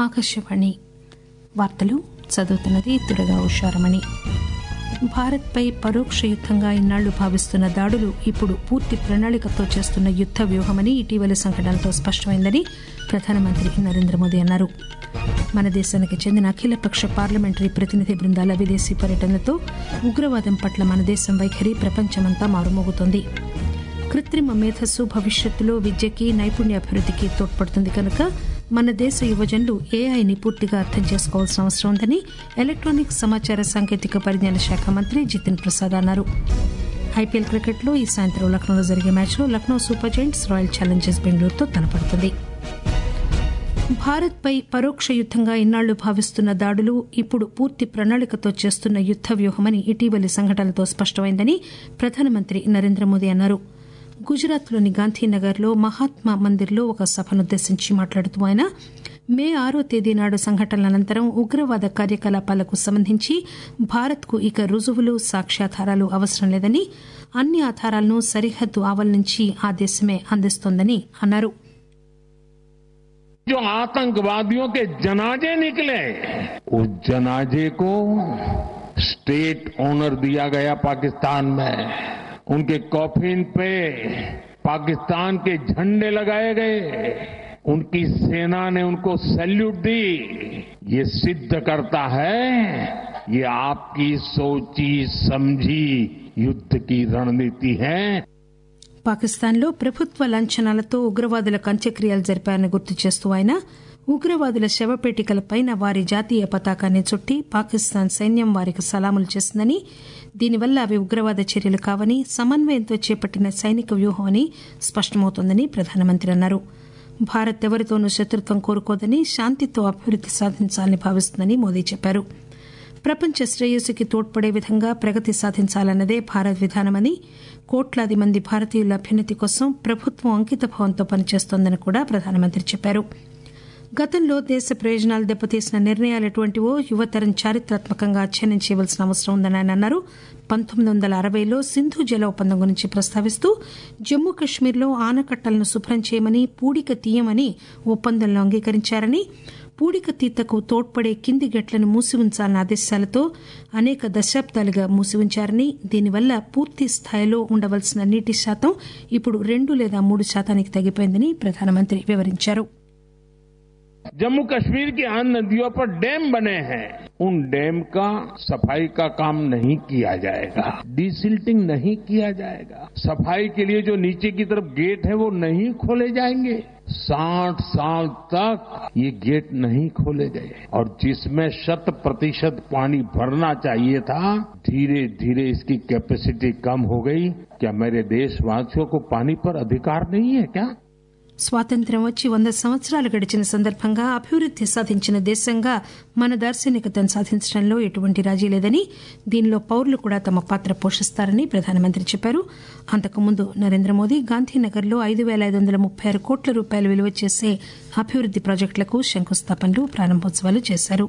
ఆకాశవాణి వార్తలు చదువుతున్నది దురగా ఉషారమణి భారత్పై పరోక్ష యుద్దంగా ఇన్నాళ్లు భావిస్తున్న దాడులు ఇప్పుడు పూర్తి ప్రణాళికతో చేస్తున్న యుద్ద వ్యూహమని ఇటీవలి సంఘటనలతో స్పష్టమైందని ప్రధానమంత్రి నరేంద్ర మోదీ అన్నారు మన దేశానికి చెందిన అఖిలపక్ష పార్లమెంటరీ ప్రతినిధి బృందాల విదేశీ పర్యటనలతో ఉగ్రవాదం పట్ల మన దేశం వైఖరి ప్రపంచమంతా మారుమోగుతోంది కృత్రిమ మేధస్సు భవిష్యత్తులో విద్యకి నైపుణ్యాభివృద్దికి తోడ్పడుతుంది కనుక మన దేశ యువజనులు ఏఐని పూర్తిగా అర్థం చేసుకోవాల్సిన అవసరం ఉందని ఎలక్టానిక్స్ సమాచార సాంకేతిక పరిజ్ఞాన శాఖ మంత్రి జితిన్ ప్రసాద్ అన్నారు ఐపీఎల్ క్రికెట్లో ఈ సాయంత్రం లక్నోలో జరిగే మ్యాచ్లో Lucknow super giants royal challengers బెంగళూరుతో తలపడుతుంది భారత్పై పరోక్ష యుద్దంగా ఇన్నాళ్లు భావిస్తున్న దాడులు ఇప్పుడు పూర్తి ప్రణాళికతో చేస్తున్న యుద్ద వ్యూహమని ఇటీవలి సంఘటనలతో స్పష్టమైందని ప్రధానమంత్రి నరేంద్ర మోదీ అన్నారు గుజరాత్లోని గాంధీనగర్లో మహాత్మా మందిర్లో ఒక సభనుద్దేశించి మాట్లాడుతూ ఆయన మే ఆరో తేదీ నాడు సంఘటనల అనంతరం ఉగ్రవాద కార్యకలాపాలకు సంబంధించి భారత్కు ఇక రుజువులు సాక్ష్యాధారాలు అవసరం లేదని అన్ని ఆధారాలను సరిహద్దు ఆవల నుంచి ఆ దేశమే అందిస్తోందని అన్నారు जो आतंकवादियों के जनाजे निकले उस जनाजे को स्टेट ऑनर दिया गया पाकिस्तान में उनके कॉफिन पे पाकिस्तान के झंडे लगाए गए उनकी सेना ने उनको सैल्यूट दी ये सिद्ध करता है ये आपकी सोची समझी युद्ध की रणनीति है పాకిస్తాన్లో ప్రభుత్వ లాంఛనాలతో ఉగ్రవాదులకు అంత్యక్రియలు జరిపారని గుర్తు చేస్తూ ఆయన ఉగ్రవాదుల శవపేటికలపైన వారి జాతీయ పతాకాన్ని చుట్టి పాకిస్తాన్ సైన్యం వారికి సలాములు చేసిందని దీనివల్ల అవి ఉగ్రవాద చర్యలు కావని సమన్వయంతో చేపట్టిన సైనిక వ్యూహం అని స్పష్టమవుతోందని ప్రధానమంత్రి అన్నారు భారత్ ఎవరితోనూ శత్రుత్వం కోరుకోదని శాంతితో అభివృద్ది సాధించాలని భావిస్తుందని మోదీ చెప్పారు ప్రపంచ శ్రేయస్సుకి తోడ్పడే విధంగా ప్రగతి సాధించాలన్నదే భారత్ విధానమని కోట్లాది మంది భారతీయుల అభ్యున్నతి కోసం ప్రభుత్వం అంకితభావంతో పనిచేస్తోందని కూడా ప్రధానమంత్రి చెప్పారు గతంలో దేశ ప్రయోజనాలు దెబ్బతీసిన నిర్ణయాలు ఎటువంటివో యువతరం చారిత్రాత్మకంగా అధ్యయనం చేయవలసిన అవసరం ఉందని ఆయన అన్నారు పంతొమ్మిది వందల అరవైలో సింధు జల ఒప్పందం గురించి ప్రస్తావిస్తూ జమ్మూ కశ్మీర్లో ఆనకట్టలను శుభ్రం చేయమని పూడిక తీయమని ఒప్పందంలో అంగీకరించారని పూడిక తీతకు తోడ్పడే కింది గట్లను మూసి ఉంచాలన్న ఆదేశాలతో అనేక దశాబ్దాలుగా మూసి ఉంచారని దీనివల్ల పూర్తి స్థాయిలో ఉండవలసిన నీటి శాతం ఇప్పుడు రెండు లేదా మూడు శాతానికి తగ్గిపోయిందని ప్రధానమంత్రి వివరించారు जम्मू कश्मीर की आन नदियों पर डैम बने हैं उन डैम का सफाई का काम नहीं किया जाएगा डिसिल्टिंग नहीं किया जाएगा सफाई के लिए जो नीचे की तरफ गेट है वो नहीं खोले जाएंगे साठ साल तक ये गेट नहीं खोले गए और जिसमें शत प्रतिशत पानी भरना चाहिए था धीरे धीरे इसकी कैपेसिटी कम हो गई क्या मेरे देशवासियों को पानी पर अधिकार नहीं है क्या స్వాతంత్ర్యం వచ్చి వంద సంవత్సరాలు గడిచిన సందర్భంగా అభివృద్ది సాధించిన దేశంగా మన దార్శనికతను సాధించడంలో ఎటువంటి రాజీ లేదని దీనిలో పౌరులు కూడా తమ పాత్ర పోషిస్తారని ప్రధానమంత్రి చెప్పారు అంతకుముందు నరేంద్ర మోదీ గాంధీనగర్లో ఐదు పేల ఐదు వందల ముప్పై ఆరు కోట్ల రూపాయలు విలువ చేసే అభివృద్ది ప్రాజెక్టులకు శంకుస్థాపనలు ప్రారంభోత్సవాలు చేశారు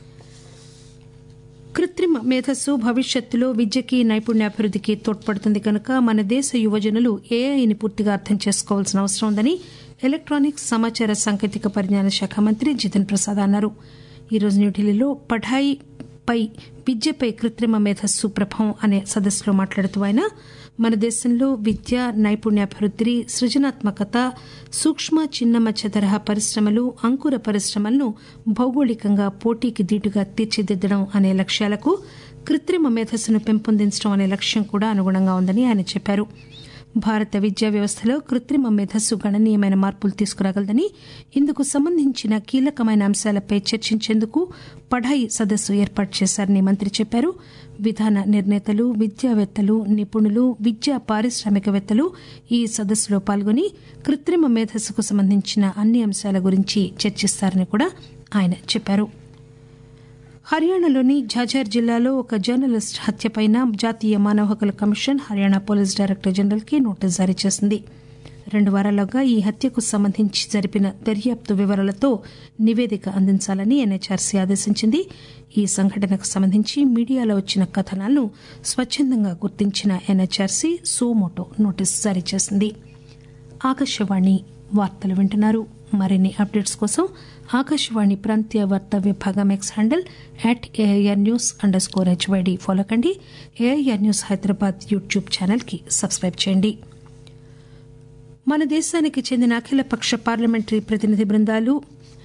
కృత్రిమ మేధస్సు భవిష్యత్తులో విద్యకి నైపుణ్యాభివృద్దికి తోడ్పడుతుంది కనుక మన దేశ యువజనులు ఏఐని పూర్తిగా అర్థం చేసుకోవాల్సిన అవసరం ఉందని ఎలక్టానిక్స్ సమాచార సాంకేతిక పరిజ్ఞాన శాఖ మంత్రి జితిన్ ప్రసాద్ అన్నారు ఈరోజు న్యూఢిల్లీలో పఢాయి పై విద్యపై కృత్రిమ మేధస్సు ప్రభావం అనే సదస్సులో మాట్లాడుతూ ఆయన మన దేశంలో విద్య నైపుణ్యాభివృద్ది సృజనాత్మకత సూక్ష్మ చిన్న మధ్య తరహా పరిశ్రమలు అంకుర పరిశ్రమలను భౌగోళికంగా పోటీకి దీటుగా తీర్చిదిద్దడం అనే లక్ష్యాలకు కృత్రిమ మేధస్సును పెంపొందించడం అనే లక్ష్యం కూడా అనుగుణంగా ఉందని ఆయన చెప్పారు భారత విద్యా వ్యవస్థలో కృత్రిమ మేధస్సు గణనీయమైన మార్పులు తీసుకురాగలదని ఇందుకు సంబంధించిన కీలకమైన అంశాలపై చర్చించేందుకు పఢాయి సదస్సు ఏర్పాటు చేశారని మంత్రి చెప్పారు విధాన నిర్ణేతలు విద్యావేత్తలు నిపుణులు విద్యా పారిశ్రామికవేత్తలు ఈ సదస్సులో పాల్గొని కృత్రిమ మేధస్సుకు సంబంధించిన అన్ని అంశాల గురించి చర్చిస్తారని కూడా ఆయన చెప్పారు హర్యానాలోని ఝాఝార్ జిల్లాలో ఒక జర్నలిస్ట్ హత్యపై జాతీయ మానవ హక్కుల commission Haryana police director general కి నోటీసు జారీ చేసింది రెండు వారాల్లోగా ఈ హత్యకు సంబంధించి జరిపిన దర్యాప్తు వివరాలతో నివేదిక అందించాలని ఎన్హెచ్ఆర్సీ ఆదేశించింది ఈ సంఘటనకు సంబంధించి మీడియాలో వచ్చిన కథనాలను స్వచ్చందంగా గుర్తించిన ఎన్హెచ్ఆర్సీ సోమోటో నోటీసు జారీ చేసింది ఆకాశవాణి వార్తలు వింటున్నారు మరిన్ని అప్డేట్స్ కోసం ఆకాశవాణి ప్రాంతీయ వార్తా విభాగం X handle at AIR news underscore HYD follow కండి ఏఐఆర్ న్యూస్ హైదరాబాద్ యూట్యూబ్ ఛానల్కి సబ్స్క్రైబ్ చేయండి మన దేశానికి చెందిన అఖిలపక్ష పార్లమెంటరీ ప్రతినిధి బృందాలు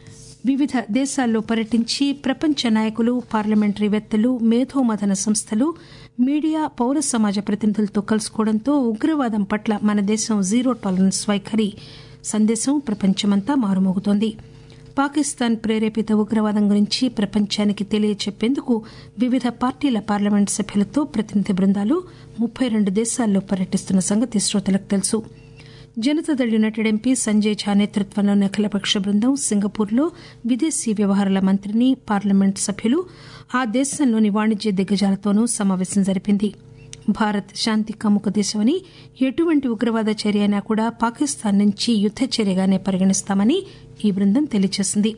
వివిధ దేశాల్లో పర్యటించి ప్రపంచ నాయకులు పార్లమెంటరీవేత్తలు మేధోమథన సంస్థలు మీడియా పౌర సమాజ ప్రతినిధులతో కలుసుకోవడంతో ఉగ్రవాదం పట్ల మన దేశం జీరో టాలరెన్స్ వైఖరి సందేశం ప్రపంచమంతా మారుమోగుతోంది పాకిస్తాన్ ప్రేరేపిత ఉగ్రవాదం గురించి ప్రపంచానికి తెలియచెప్పేందుకు వివిధ పార్టీల పార్లమెంట్ సభ్యులతో ప్రతినిధి బృందాలు ముప్పై రెండు దేశాల్లో పర్యటిస్తున్న సంగతి శ్రోతలకు తెలుసు జనతాదళ్ యునైటెడ్ ఎంపీ సంజయ్ ఝా నేతృత్వంలోని అఖిలపక్ష బృందం సింగపూర్లో విదేశీ వ్యవహారాల మంత్రిని పార్లమెంట్ సభ్యులు ఆ దేశంలోని వాణిజ్య దిగ్గజాలతోనూ సమావేశం జరిపింది భారత్ శాంతి కమ్ముక దేశమని ఎటువంటి ఉగ్రవాద చర్య అయినా కూడా పాకిస్తాన్ నుంచి యుద్ద చర్యగానే పరిగణిస్తామని ఈ బృందం తెలియజేసింది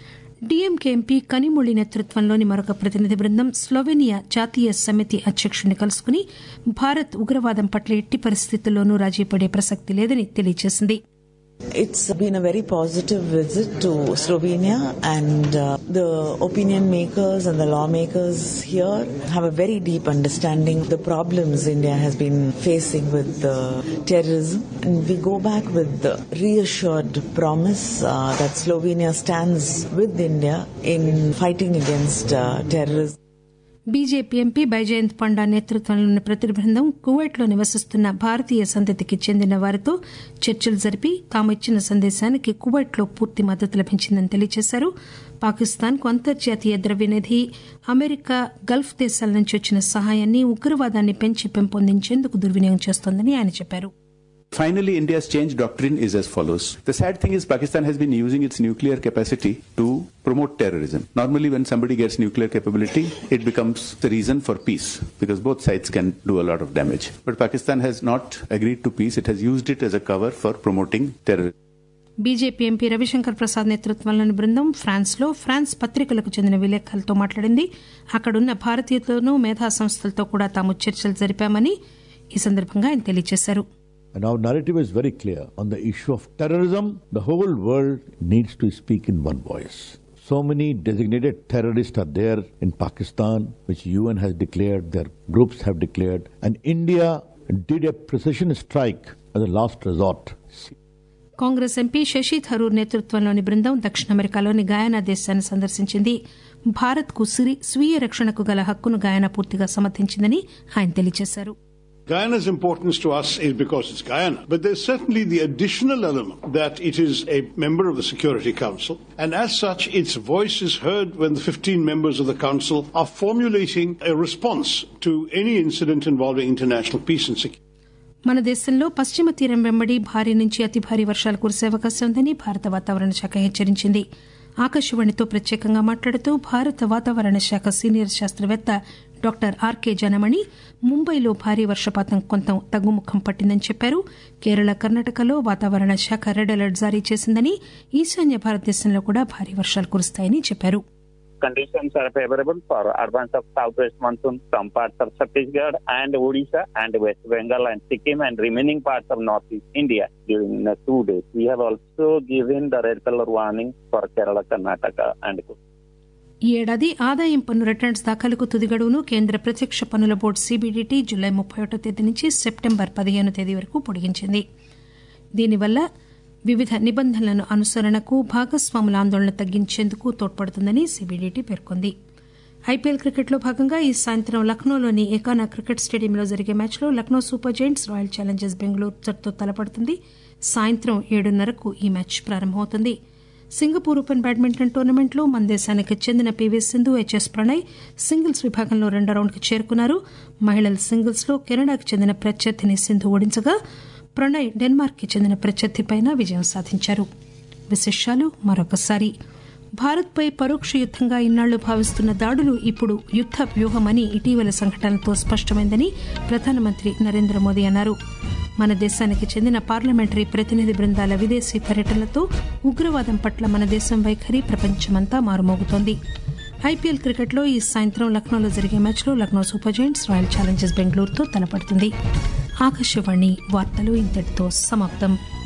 డీఎంకే ఎంపీ కనిమొళి నేతృత్వంలోని మరొక ప్రతినిధి బృందం స్లోవేనియా జాతీయ సమితి అధ్యకుడిని కలుసుకుని భారత్ ఉగ్రవాదం పట్ల ఎట్టి పరిస్థితుల్లోనూ రాజీపడే ప్రసక్తి లేదని తెలియజేసింది It's been a very positive visit to Slovenia, and uh, the opinion makers and the lawmakers here have a very deep understanding of the problems India has been facing with uh, terrorism. And we go back with the reassured promise uh, that Slovenia stands with India in fighting against uh, terrorism. BJP MP Baijayant Panda నేతృత్వంలోని ప్రతినిధి బృందం కువైట్లో నివసిస్తున్న భారతీయ సంతతికి చెందిన వారితో చర్చలు జరిపి తాము ఇచ్చిన సందేశానికి కువైట్లో పూర్తి మద్దతు లభించిందని తెలియజేశారు పాకిస్తాన్కు అంతర్జాతీయ ద్రవ్యనిధి అమెరికా గల్ఫ్ దేశాల నుంచి వచ్చిన సహాయాన్ని ఉగ్రవాదాన్ని పెంచి పెంపొందించేందుకు దుర్వినియోగం చేస్తోందని ఆయన చెప్పారు Finally, India's change doctrine is as follows. The sad thing is Pakistan has been using its nuclear capacity to promote terrorism. Normally, when somebody gets nuclear capability, it becomes the reason for peace because both sides can do a lot of damage. But Pakistan has not agreed to peace. It has used it as a cover for promoting terrorism. BJP MP Ravi Shankar Prasad నేతృత్వంలోని బృందం France లో France పత్రికలకు చెందిన విలేకరులతో మాట్లాడింది అక్కడున్న భారతీయులతోనూ మేధా సంస్థలతో కూడా తాము చర్చలు జరిపామని ఈ సందర్భంగా ఆయన తెలియజేశారు And our narrative is very clear. On the issue of terrorism, the whole world needs to speak in one voice. So many designated terrorists are there in Pakistan, which UN has declared, their groups have declared, and India did a precision strike as a last resort. Congress MP Shashi Tharoor నేతృత్వంలోని బృందం దక్షిణ అమెరికాలోని Guyana దేశాన్ని సందర్శించింది భారత్ కు స్వీయ రక్షణకు గల హక్కును గయానా పూర్తిగా సమర్థించిందని ఆయన తెలియజేశారు Guyana's importance to us is because it's Guyana, but there's certainly the additional element that it is a member of the Security Council, and as such, its voice is heard when the 15 members of the Council are formulating a response to any incident involving international peace and security. మన దేశంలో పశ్చిమ తీరం వెంబడి భారీ నుంచి అతి భారీ వర్షాలు కురిసే అవకాశం ఉందని భారత వాతావరణ శాఖ హెచ్చరించింది ఆకాశవాణితో ప్రత్యేకంగా మాట్లాడుతూ భారత వాతావరణ శాఖ సీనియర్ శాస్త్రవేత్త డాక్టర్ ఆర్కే జనమణి ముంబైలో భారీ వర్షపాతం కొంత తగ్గుముఖం పట్టిందని చెప్పారు కేరళ కర్ణాటకలో వాతావరణ శాఖ రెడ్ అలర్ట్ జారీ చేసిందని ఈశాన్య భారతదేశంలో కూడా భారీ వర్షాలు కురుస్తాయని చెప్పారు conditions are favorable for advance of southwest monsoon from parts of Chhattisgarh and Odisha and West Bengal and Sikkim and remaining parts of northeast India during the two days. We have also given the red color warning for Kerala, Karnataka and ఈ ఏడాది ఆదాయం పన్ను returns దాఖలుకు తుది గడువును కేంద్ర ప్రత్యక్ష పన్నుల board CBDT July ముప్పై ఒకటో తేదీ నుంచి సెప్టెంబర్ పదిహేను తేదీ వరకు పొడిగించింది దీనివల్ల వివిధ నిబంధనలను అనుసరణకు భాగస్వాముల ఆందోళన తగ్గించేందుకు తోడ్పడుతుందని సీబీడీటీ పేర్కొంది ఐపీఎల్ క్రికెట్లో భాగంగా ఈ సాయంత్రం లక్నోలోని ఏకానా క్రికెట్ స్టేడియంలో జరిగే మ్యాచ్లో Lucknow super giants royal challengers Bengaluru జట్టుతో తలపడుతుంది సాయంత్రం ఏడున్నరకు ఈ మ్యాచ్ ప్రారంభమవుతుంది సింగపూర్ ఓపెన్ బ్యాడ్మింటన్ టోర్నమెంట్లో మన దేశానికి చెందిన PV Sindhu HS Prannoy singles విభాగంలో రెండో రౌండ్కి చేరుకున్నారు మహిళల సింగిల్స్లో కెనడాకు చెందిన ప్రత్యర్థిని సింధు ఓడించగా ప్రణయ్ డెన్మార్క్ కి చెందిన ప్రత్యర్థిపై విజయం సాధించారు విశేషాలు మరొకసారి భారత్పై పరోక్ష యుద్దంగా ఇన్నాళ్లు భావిస్తున్న దాడులు ఇప్పుడు యుద్ద వ్యూహమని ఇటీవల సంఘటనలతో స్పష్టమైందని ప్రధానమంత్రి నరేంద్ర మోదీ అన్నారు మన దేశానికి చెందిన పార్లమెంటరీ ప్రతినిధి బృందాల విదేశీ పర్యటనలతో ఉగ్రవాదం పట్ల మన దేశం వైఖరి ప్రపంచమంతా మారుమోగుతోంది ఐపీఎల్ క్రికెట్లో ఈ సాయంత్రం లక్నోలో జరిగే మ్యాచ్లో Lucknow super giants royal challengers బెంగళూరుతో తలపడుతుంది ఆకాశవాణి వార్తలు ఇంతటితో సమాప్తం